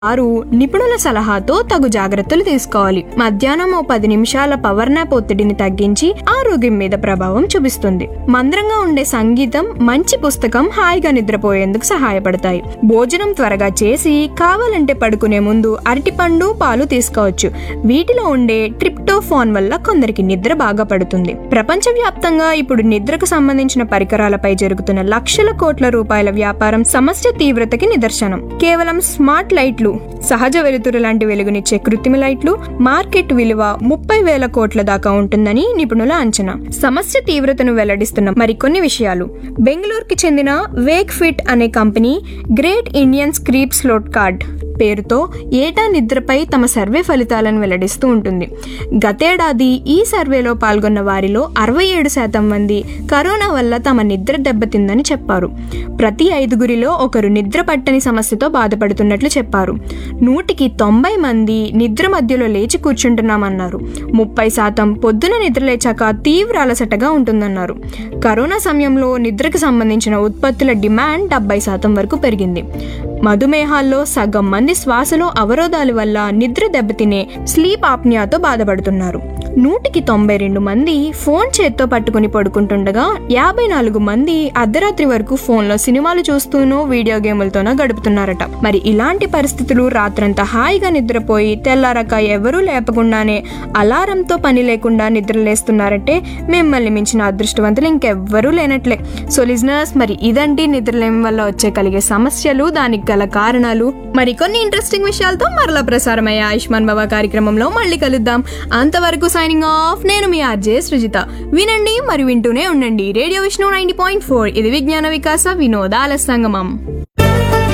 వారు నిపుణుల సలహాతో తగు జాగ్రత్తలు తీసుకోవాలి మధ్యాహ్నం ఓ పది నిమిషాల పవర్ నాప్ ఒత్తిడిని తగ్గించి ఆరోగ్యం మీద ప్రభావం చూపిస్తుంది మంద్రంగా ఉండే సంగీతం మంచి పుస్తకం హాయిగా నిద్రపోయేందుకు సహాయపడతాయి భోజనం త్వరగా చేసి కావాలంటే పడుకునే ముందు అరటిపండు పాలు తీసుకోవచ్చు వీటిలో ఉండే ట్రిప్టోఫాన్ వల్ల కొందరికి నిద్ర బాగా పడుతుంది ప్రపంచవ్యాప్తంగా ఇప్పుడు నిద్రకు సంబంధించిన పరికరాలపై జరుగుతున్న లక్షల కోట్ల రూపాయల వ్యాపారం సమస్య తీవ్రతకి నిదర్శనం కేవలం స్మార్ట్ లైట్లు సహజ వెలుతురు లాంటి వెలుగునిచ్చే కృత్రిమ లైట్లు మార్కెట్ విలువ ముప్పై వేల కోట్ల దాకా ఉంటుందని నిపుణుల అంచనా సమస్య తీవ్రతను వెల్లడిస్తున్న మరికొన్ని విషయాలు బెంగళూరుకి చెందిన వేక్ ఫిట్ అనే కంపెనీ గ్రేట్ ఇండియన్ స్క్రీప్ స్లోట్ కార్డ్ పేరుతో ఏటా నిద్రపై తమ సర్వే ఫలితాలను వెల్లడిస్తూ ఉంటుంది గతేడాది ఈ సర్వేలో పాల్గొన్న వారిలో అరవై ఏడు శాతం మంది కరోనా వల్ల తమ నిద్ర దెబ్బతిందని చెప్పారు ప్రతి ఐదుగురిలో ఒకరు నిద్ర పట్టని సమస్యతో బాధపడుతున్నట్లు చెప్పారు నూటికి తొంభై మంది నిద్ర మధ్యలో లేచి కూర్చుంటున్నామన్నారు ముప్పై శాతం పొద్దున నిద్ర లేచాక తీవ్ర అలసటగా ఉంటుందన్నారు కరోనా సమయంలో నిద్రకు సంబంధించిన ఉత్పత్తుల డిమాండ్ డెబ్బై శాతం వరకు పెరిగింది మధుమేహాల్లో సగం మంది శ్వాసలో అవరోధాల వల్ల నిద్ర దెబ్బతినే స్లీప్ ఆప్నియాతో బాధపడుతున్నారు నూటికి తొంభై రెండు మంది ఫోన్ చేత్తో పట్టుకుని పడుకుంటుండగా యాభై నాలుగు మంది అర్ధరాత్రి వరకు ఫోన్లో సినిమాలు చూస్తూనో వీడియో గేములతోనో గడుపుతున్నారట మరి ఇలాంటి పరిస్థితులు రాత్రంతా హాయిగా నిద్రపోయి తెల్లారక ఎవరూ లేపకుండానే అలారంతో పని లేకుండా నిద్రలేస్తున్నారంటే మిమ్మల్ని మించిన అదృష్టవంతులు ఇంకెవ్వరూ లేనట్లే సో లిజనర్స్ మరి ఇదండి నిద్రలేమి వల్ల వచ్చే కలిగే సమస్యలు దానికి గల కారణాలు మరి కొన్ని ఇంట్రెస్టింగ్ విషయాలతో మరలా ప్రసారమయ్యే ఆయుష్మాన్ బాబా కార్యక్రమంలో మళ్ళీ కలుద్దాం అంతవరకు సైనింగ్ ఆఫ్ నేను మీ ఆర్జే సృజిత వినండి మరి వింటూనే ఉండండి radio Vishnu ninety point four ఇది విజ్ఞాన వికాస వినోదాల సంగమం